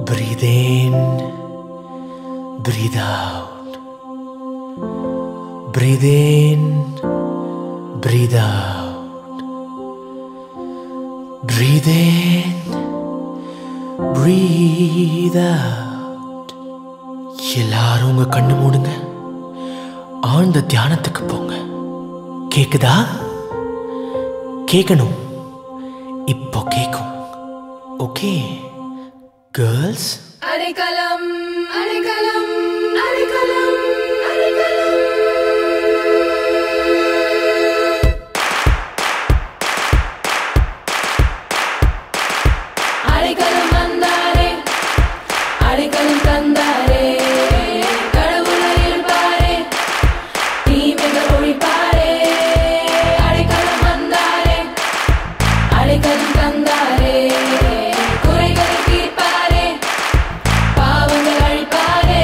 Breathe in, breathe out. Breathe in, breathe out. Breathe in, breathe out. எல்லாரும் உங்க கண்ணு மூடுங்க ஆழ்ந்த தியானத்துக்கு போங்க கேக்குதா கேட்கணும் இப்போ கேட்கும் ஓகே கேர்ள்ஸ் அடைக்கலம் அடைக்கலம் அடைக்கலம் அடைக்கலம் அடைக்கலம் வந்தாரே அடைக்கலம் தந்தாரே கடவுளை இருப்பாரே தீமைகள் ஒழிப்பாரே அடைக்கலம் வந்தாரே அடைக்கலம் தந்தாரே குறைகளை தீர்ப்பாரே பாவங்கள் அழிப்பாரே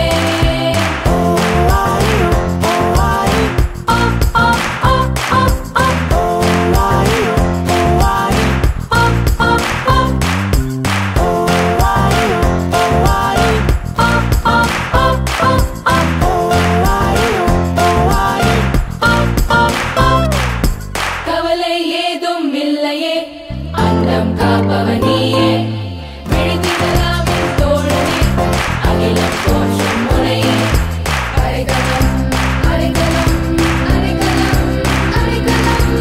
கவலை ஏதும் இல்லையே அண்டம் காப்பவன் நீயே விழித்திடலாம் என் தோழனே அகிலம் போற்றும் முனையே அரைகலம் அரைகலம் அரைகலம் அரைகலம்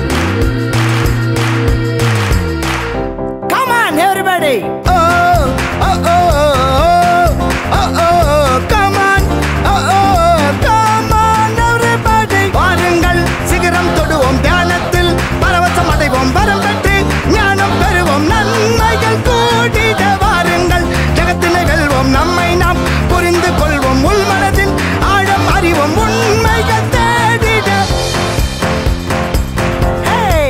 Come on, everybody! Oh, oh, oh, oh, oh, oh, come on! Oh, oh, come on, everybody! வாருங்கள் சிகரம் தொடுவோம் தியானத்தில் பரவசம் அடைவோம் வரம் பெற்று ஞானம் பெறுவோம் நன்மைகள் கூடிட வாருங்கள் ஜகத்தினை வெல்வோம் நம்மை நாம் புரிந்து கொள்வோம் உள்மனதின் ஆழம் அறிவோம் உண்மைகள் தேடிட Hey!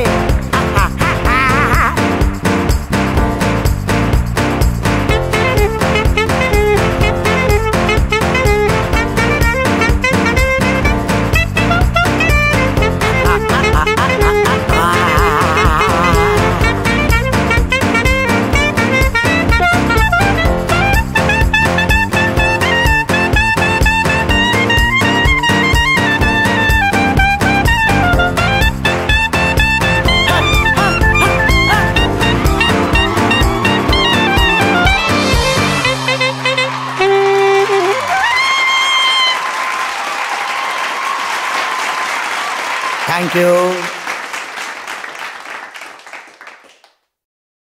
Thank you.